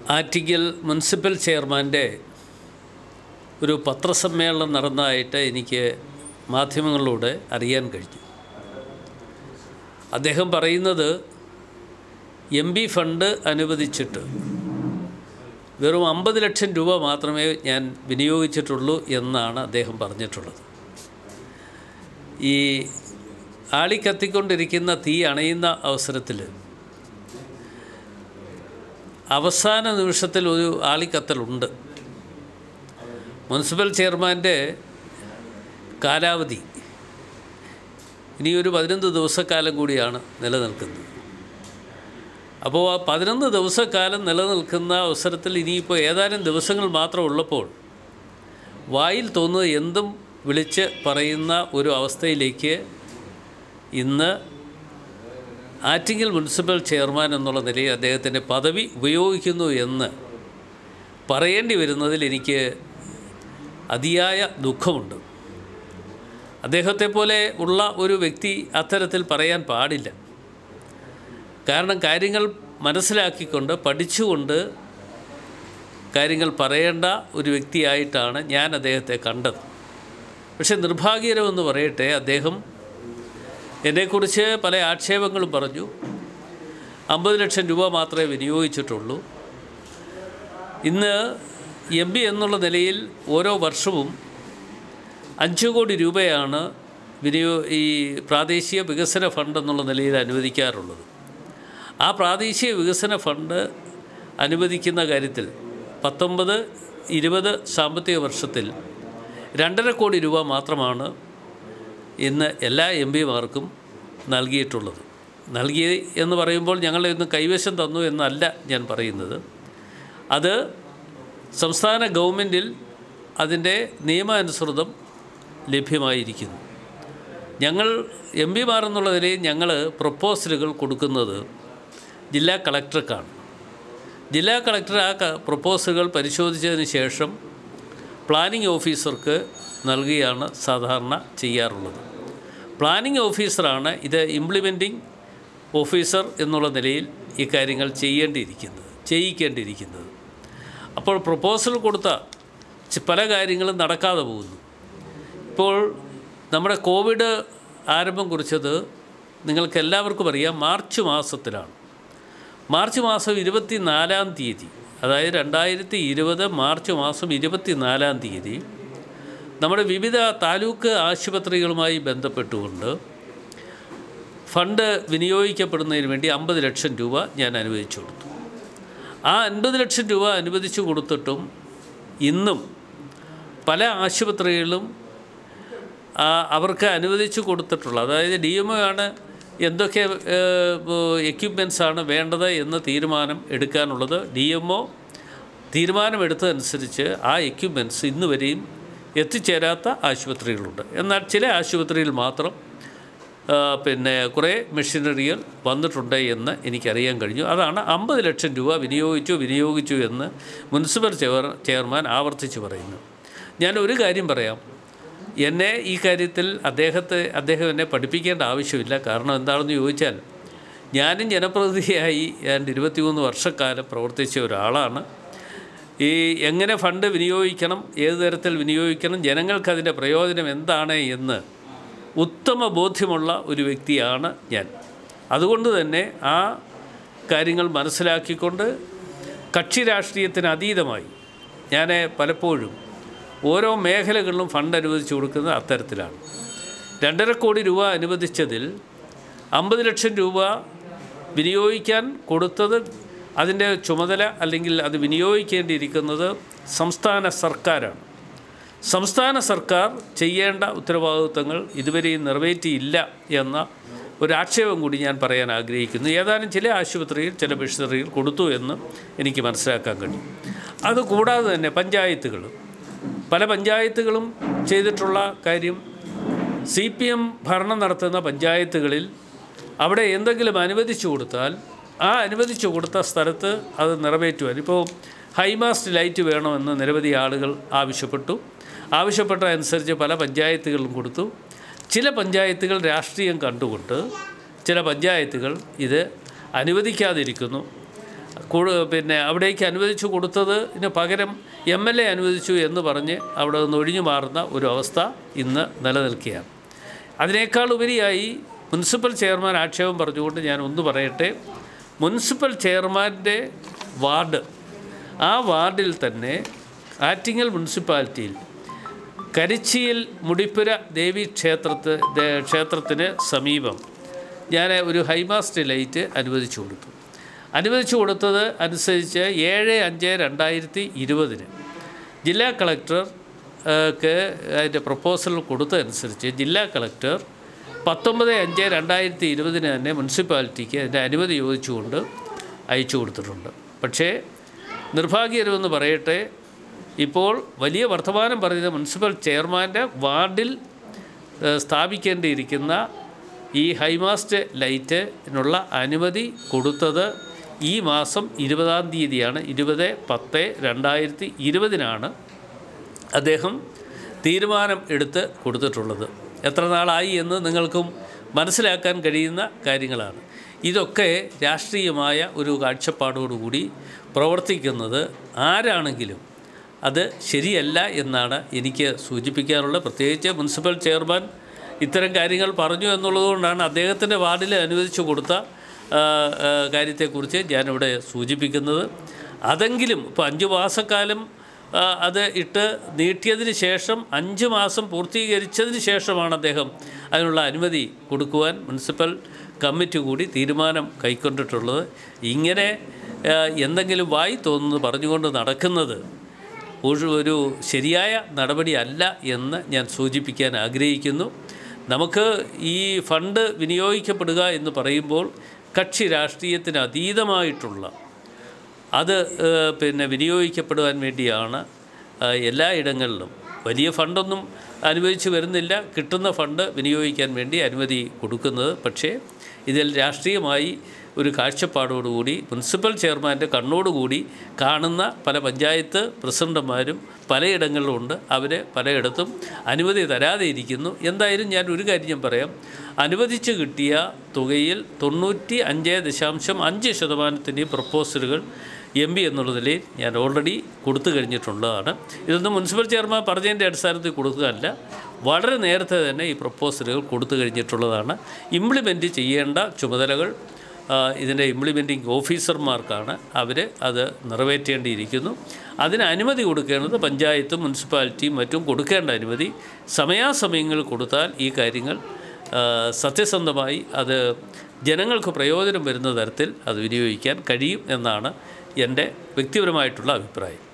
Attingal municipal ചെയർമാൻ്റെ ഒരു പത്രസമ്മേളനം നടന്നതായിട്ട് എനിക്ക് മാധ്യമങ്ങളിലൂടെ അറിയാൻ കഴിഞ്ഞു അദ്ദേഹം പറയുന്നത് എം പി ഫണ്ട് അനുവദിച്ചിട്ട് വെറും അമ്പത് ലക്ഷം രൂപ മാത്രമേ ഞാൻ വിനിയോഗിച്ചിട്ടുള്ളൂ എന്നാണ് അദ്ദേഹം പറഞ്ഞിട്ടുള്ളത് ഈ ആളി കത്തിക്കൊണ്ടിരിക്കുന്ന തീ അണയുന്ന അവസരത്തിൽ അവസാന നിമിഷത്തിൽ ഒരു ആളിക്കത്തലുണ്ട് മുനിസിപ്പൽ ചെയർമാൻ്റെ കാലാവധി ഇനിയൊരു പതിനൊന്ന് ദിവസക്കാലം കൂടിയാണ് നിലനിൽക്കുന്നത് അപ്പോൾ ആ പതിനൊന്ന് ദിവസക്കാലം നിലനിൽക്കുന്ന അവസരത്തിൽ ഇനിയിപ്പോൾ ഏതാനും ദിവസങ്ങൾ മാത്രം ഉള്ളപ്പോൾ വായിൽ തോന്നുന്നത് എന്തും വിളിച്ച് പറയുന്ന ഒരു അവസ്ഥയിലേക്ക് ഇന്ന് ആറ്റിങ്ങൽ മുനിസിപ്പൽ ചെയർമാൻ എന്നുള്ള നിലയിൽ അദ്ദേഹത്തിൻ്റെ പദവി ഉപയോഗിക്കുന്നു എന്ന് പറയേണ്ടി വരുന്നതിൽ എനിക്ക് അതിയായ ദുഃഖമുണ്ട് അദ്ദേഹത്തെ പോലെ ഉള്ള ഒരു വ്യക്തി അത്തരത്തിൽ പറയാൻ പാടില്ല കാരണം കാര്യങ്ങൾ മനസ്സിലാക്കിക്കൊണ്ട് പഠിച്ചുകൊണ്ട് കാര്യങ്ങൾ പറയേണ്ട ഒരു വ്യക്തിയായിട്ടാണ് ഞാൻ അദ്ദേഹത്തെ കണ്ടത് പക്ഷെ നിർഭാഗ്യകരമെന്ന് പറയട്ടെ അദ്ദേഹം എന്നെക്കുറിച്ച് പല ആക്ഷേപങ്ങളും പറഞ്ഞു അമ്പത് ലക്ഷം രൂപ മാത്രമേ വിനിയോഗിച്ചിട്ടുള്ളൂ ഇന്ന് എം പി എന്നുള്ള നിലയിൽ ഓരോ വർഷവും അഞ്ച് കോടി രൂപയാണ് വിനിയോ ഈ പ്രാദേശിക വികസന ഫണ്ട് എന്നുള്ള നിലയിൽ അനുവദിക്കാറുള്ളത് ആ പ്രാദേശിക വികസന ഫണ്ട് അനുവദിക്കുന്ന കാര്യത്തിൽ പത്തൊമ്പത് ഇരുപത് സാമ്പത്തിക വർഷത്തിൽ രണ്ടര കോടി രൂപ മാത്രമാണ് ഇന്ന് എല്ലാ എം പിമാർക്കും നൽകിയിട്ടുള്ളത് നൽകി എന്ന് പറയുമ്പോൾ ഞങ്ങളെ ഒന്ന് കൈവശം തന്നു എന്നല്ല ഞാൻ പറയുന്നത് അത് സംസ്ഥാന ഗവൺമെൻറ്റിൽ അതിൻ്റെ നിയമാനുസൃതം ലഭ്യമായിരിക്കുന്നു ഞങ്ങൾ എം പിമാർ എന്നുള്ള നിലയിൽ ഞങ്ങൾ പ്രപ്പോസലുകൾ കൊടുക്കുന്നത് ജില്ലാ കളക്ടർക്കാണ് ജില്ലാ കളക്ടർ ആ ക- പ്രപ്പോസലുകൾ പരിശോധിച്ചതിന് ശേഷം പ്ലാനിംഗ് ഓഫീസർക്ക് നൽകുകയാണ് സാധാരണ ചെയ്യാറുള്ളത് പ്ലാനിംഗ് ഓഫീസറാണ് ഇത് ഇംപ്ലിമെൻറ്റിംഗ് ഓഫീസർ എന്നുള്ള നിലയിൽ ഈ കാര്യങ്ങൾ ചെയ്യേണ്ടിയിരിക്കുന്നത് ചെയ്യിക്കേണ്ടിയിരിക്കുന്നത് അപ്പോൾ പ്രപ്പോസൽ കൊടുത്ത ചി- പല കാര്യങ്ങളും നടക്കാതെ പോകുന്നു ഇപ്പോൾ നമ്മുടെ കോവിഡ് ആരംഭം കുറിച്ചത് നിങ്ങൾക്ക് എല്ലാവർക്കും അറിയാം മാർച്ച് മാസത്തിലാണ് മാർച്ച് മാസം ഇരുപത്തി നാലാം തീയതി അതായത് രണ്ടായിരത്തി ഇരുപത് മാർച്ച് മാസം ഇരുപത്തി നാലാം തീയതി നമ്മുടെ വിവിധ താലൂക്ക് ആശുപത്രികളുമായി ബന്ധപ്പെട്ടുകൊണ്ട് ഫണ്ട് വിനിയോഗിക്കപ്പെടുന്നതിന് വേണ്ടി അമ്പത് ലക്ഷം രൂപ ഞാൻ അനുവദിച്ചു കൊടുത്തു ആ അൻപത് ലക്ഷം രൂപ അനുവദിച്ചു കൊടുത്തിട്ടും ഇന്നും പല ആശുപത്രികളിലും ആ, അവർക്ക് അനുവദിച്ചു കൊടുത്തിട്ടുള്ള അതായത് ഡി എം ആണ് എന്തൊക്കെ എക്യുപ്മെൻറ്റ്സ് ആണ് വേണ്ടത് എന്ന് തീരുമാനം എടുക്കാനുള്ളത് ഡി എം ഒ തീരുമാനമെടുത്തതനുസരിച്ച് ആ എക്യുപ്മെൻറ്റ്സ് ഇന്ന് വരെയും എത്തിച്ചേരാത്ത ആശുപത്രികളുണ്ട് എന്നാൽ ചില ആശുപത്രിയിൽ മാത്രം ആ, പിന്നെ കുറേ മെഷീനറികൾ വന്നിട്ടുണ്ട് എന്ന് എനിക്കറിയാൻ കഴിഞ്ഞു അതാണ് അമ്പത് ലക്ഷം രൂപ വിനിയോഗിച്ചു വിനിയോഗിച്ചു എന്ന് മുനിസിപ്പൽ ചെയർ ചെയർമാൻ ആവർത്തിച്ച് പറയുന്നു ഞാൻ ഒരു കാര്യം പറയാം എന്നെ ഈ കാര്യത്തിൽ അദ്ദേഹത്തെ അദ്ദേഹം എന്നെ പഠിപ്പിക്കേണ്ട ആവശ്യമില്ല കാരണം എന്താണെന്ന് ചോദിച്ചാൽ ഞാനും ജനപ്രതിനിധിയായി ഞാൻ ഇരുപത്തിമൂന്ന് വർഷക്കാലം പ്രവർത്തിച്ച ഒരാളാണ് ഈ എങ്ങനെ ഫണ്ട് വിനിയോഗിക്കണം ഏത് തരത്തിൽ വിനിയോഗിക്കണം ജനങ്ങൾക്ക് അതിൻ്റെ പ്രയോജനം എന്താണ് എന്ന് ഉത്തമ ബോധ്യമുള്ള ഒരു വ്യക്തിയാണ് ഞാൻ അതുകൊണ്ട് തന്നെ ആ കാര്യങ്ങൾ മനസ്സിലാക്കിക്കൊണ്ട് കക്ഷി രാഷ്ട്രീയത്തിന് അതീതമായി ഞാൻ പലപ്പോഴും ഓരോ മേഖലകളിലും ഫണ്ട് അനുവദിച്ചു കൊടുക്കുന്നത് അത്തരത്തിലാണ് രണ്ടര കോടി രൂപ അനുവദിച്ചതിൽ അമ്പത് ലക്ഷം രൂപ വിനിയോഗിക്കാൻ കൊടുത്തത് അതിൻ്റെ ചുമതല അല്ലെങ്കിൽ അത് വിനിയോഗിക്കേണ്ടിയിരിക്കുന്നത് സംസ്ഥാന സർക്കാരാണ് സംസ്ഥാന സർക്കാർ ചെയ്യേണ്ട ഉത്തരവാദിത്വങ്ങൾ ഇതുവരെയും നിറവേറ്റിയില്ല എന്ന ഒരു ആക്ഷേപം കൂടി ഞാൻ പറയാൻ ആഗ്രഹിക്കുന്നു ഏതാനും ചില ആശുപത്രിയിൽ ചില മെഷീനറികൾ കൊടുത്തു എന്ന് എനിക്ക് മനസ്സിലാക്കാൻ കഴിയും അതുകൂടാതെ തന്നെ പഞ്ചായത്തുകൾ പല പഞ്ചായത്തുകളും ചെയ്തിട്ടുള്ള കാര്യം സി പി എം ഭരണം നടത്തുന്ന പഞ്ചായത്തുകളിൽ അവിടെ എന്തെങ്കിലും അനുവദിച്ചു കൊടുത്താൽ ആ അനുവദിച്ചു കൊടുത്ത സ്ഥലത്ത് അത് നിറവേറ്റുവാൻ ഇപ്പോൾ ഹൈമാസ്റ്റ് ലൈറ്റ് വേണമെന്ന് നിരവധി ആളുകൾ ആവശ്യപ്പെട്ടു ആവശ്യപ്പെട്ട അനുസരിച്ച് പല പഞ്ചായത്തുകളിലും കൊടുത്തു ചില പഞ്ചായത്തുകൾ രാഷ്ട്രീയം കണ്ടുകൊണ്ട് ചില പഞ്ചായത്തുകൾ ഇത് അനുവദിക്കാതിരിക്കുന്നു കൊടു പിന്നെ അവിടേക്ക് അനുവദിച്ചു കൊടുത്തതിന് പകരം എം എൽ എ അനുവദിച്ചു എന്ന് പറഞ്ഞ് അവിടെ നിന്ന് ഒഴിഞ്ഞു മാറുന്ന ഒരു അവസ്ഥ ഇന്ന് നിലനിൽക്കുകയാണ് അതിനേക്കാൾ ഉപരിയായി മുനിസിപ്പൽ ചെയർമാൻ ആക്ഷേപം പറഞ്ഞുകൊണ്ട് ഞാൻ ഒന്ന് പറയട്ടെ മുനിസിപ്പൽ ചെയർമാൻ്റെ വാർഡ് ആ വാർഡിൽ തന്നെ ആറ്റിങ്ങൽ മുനിസിപ്പാലിറ്റിയിൽ കരിച്ചിയിൽ മുടിപ്പുര ദേവി ക്ഷേത്രത്ത് ദേ- ക്ഷേത്രത്തിന് സമീപം ഞാൻ ഒരു ഹൈമാസ്റ്റ് ലൈറ്റ് അനുവദിച്ചു കൊടുത്തു അനുവദിച്ചു കൊടുത്തത് അനുസരിച്ച് ഏഴ് അഞ്ച് രണ്ടായിരത്തി ഇരുപതിന് ജില്ലാ കളക്ടർ ആ, ക്ക് അതിൻ്റെ പ്രപ്പോസൽ കൊടുത്തതനുസരിച്ച് ജില്ലാ കളക്ടർ പത്തൊമ്പത് അഞ്ച് രണ്ടായിരത്തി ഇരുപതിന് തന്നെ മുനിസിപ്പാലിറ്റിക്ക് അതിൻ്റെ അനുമതി ചോദിച്ചുകൊണ്ട് അയച്ചു കൊടുത്തിട്ടുണ്ട് പക്ഷേ നിർഭാഗ്യകരമെന്ന് പറയട്ടെ ഇപ്പോൾ വലിയ വർത്തമാനം പറയുന്ന മുനിസിപ്പൽ ചെയർമാൻ്റെ വാർഡിൽ ഏഹ്, സ്ഥാപിക്കേണ്ടിയിരിക്കുന്ന ഈ ഹൈമാസ്റ്റ് ലൈറ്റിനുള്ള അനുമതി കൊടുത്തത് ഈ മാസം ഇരുപതാം തീയതിയാണ് ഇരുപത് പത്ത് രണ്ടായിരത്തി ഇരുപതിനാണ് അദ്ദേഹം തീരുമാനം എടുത്ത് കൊടുത്തിട്ടുള്ളത് എത്ര നാളായി എന്ന് നിങ്ങൾക്കും മനസ്സിലാക്കാൻ കഴിയുന്ന കാര്യങ്ങളാണ് ഇതൊക്കെ രാഷ്ട്രീയമായ ഒരു കാഴ്ചപ്പാടോടുകൂടി പ്രവർത്തിക്കുന്നത് ആരാണെങ്കിലും അത് ശരിയല്ല എന്നാണ് എനിക്ക് സൂചിപ്പിക്കാനുള്ളത് പ്രത്യേകിച്ച് മുനിസിപ്പൽ ചെയർമാൻ ഇത്തരം കാര്യങ്ങൾ പറഞ്ഞു എന്നുള്ളതുകൊണ്ടാണ് അദ്ദേഹത്തിൻ്റെ വാർഡിൽ അനുവദിച്ചു കൊടുത്ത ആ, ആ, കാര്യത്തെക്കുറിച്ച് ഞാനിവിടെ സൂചിപ്പിക്കുന്നത് അതെങ്കിലും ഇപ്പോൾ അഞ്ച് മാസക്കാലം ആ, അത് ഇട്ട് നീട്ടിയതിന് ശേഷം അഞ്ച് മാസം പൂർത്തീകരിച്ചതിന് ശേഷമാണ് അദ്ദേഹം അതിനുള്ള അനുമതി കൊടുക്കുവാൻ മുനിസിപ്പൽ കമ്മിറ്റി കൂടി തീരുമാനം കൈക്കൊണ്ടിട്ടുള്ളത് ഇങ്ങനെ ആ, എന്തെങ്കിലും വായി തോന്നുന്നത് പറഞ്ഞുകൊണ്ട് നടക്കുന്നത് ഒരു ഒരു ശരിയായ നടപടിയല്ല എന്ന് ഞാൻ സൂചിപ്പിക്കാൻ ആഗ്രഹിക്കുന്നു നമുക്ക് ഈ ഫണ്ട് വിനിയോഗിക്കപ്പെടുക എന്ന് പറയുമ്പോൾ കക്ഷി രാഷ്ട്രീയത്തിന് അതീതമായിട്ടുള്ള അത് ഏഹ്, പിന്നെ വിനിയോഗിക്കപ്പെടുവാൻ വേണ്ടിയാണ് ഏഹ്, എല്ലായിടങ്ങളിലും വലിയ ഫണ്ടൊന്നും അനുവദിച്ച് വരുന്നില്ല കിട്ടുന്ന ഫണ്ട് വിനിയോഗിക്കാൻ വേണ്ടി അനുമതി കൊടുക്കുന്നത് പക്ഷേ ഇതിൽ രാഷ്ട്രീയമായി ഒരു കാഴ്ചപ്പാടോടുകൂടി മുനിസിപ്പൽ ചെയർമാൻ്റെ കണ്ണോടുകൂടി കാണുന്ന പല പഞ്ചായത്ത് പ്രസിഡന്റുമാരും പലയിടങ്ങളിലുമുണ്ട് അവർ പലയിടത്തും അനുമതി തരാതെ ഇരിക്കുന്നു എന്തായാലും ഞാൻ ഒരു കാര്യം ഞാൻ പറയാം അനുവദിച്ച് കിട്ടിയ തുകയിൽ തൊണ്ണൂറ്റി അഞ്ച് ദശാംശം അഞ്ച് ശതമാനത്തിൻ്റെ പ്രപ്പോസലുകൾ എം പി എന്നുള്ളതിൽ ഞാൻ ഓൾറെഡി കൊടുത്തു കഴിഞ്ഞിട്ടുള്ളതാണ് ഇതൊന്നും മുനിസിപ്പൽ ചെയർമാൻ പറഞ്ഞതിൻ്റെ അടിസ്ഥാനത്തിൽ കൊടുക്കുകയല്ല വളരെ നേരത്തെ തന്നെ ഈ പ്രപ്പോസലുകൾ കൊടുത്തു കഴിഞ്ഞിട്ടുള്ളതാണ് ഇംപ്ലിമെൻറ്റ് ചെയ്യേണ്ട ചുമതലകൾ ആ, ഇതിൻ്റെ ഇംപ്ലിമെൻറ്റിംഗ് ഓഫീസർമാർക്കാണ് അവർ അത് നിറവേറ്റേണ്ടിയിരിക്കുന്നു അതിന് അനുമതി കൊടുക്കേണ്ടത് പഞ്ചായത്തും മുനിസിപ്പാലിറ്റിയും മറ്റും കൊടുക്കേണ്ട അനുമതി സമയാസമയങ്ങളിൽ കൊടുത്താൽ ഈ കാര്യങ്ങൾ ആ, സത്യസന്ധമായി അത് ജനങ്ങൾക്ക് പ്രയോജനം വരുന്ന തരത്തിൽ അത് വിനിയോഗിക്കാൻ കഴിയും എന്നാണ് എൻ്റെ വ്യക്തിപരമായിട്ടുള്ള അഭിപ്രായം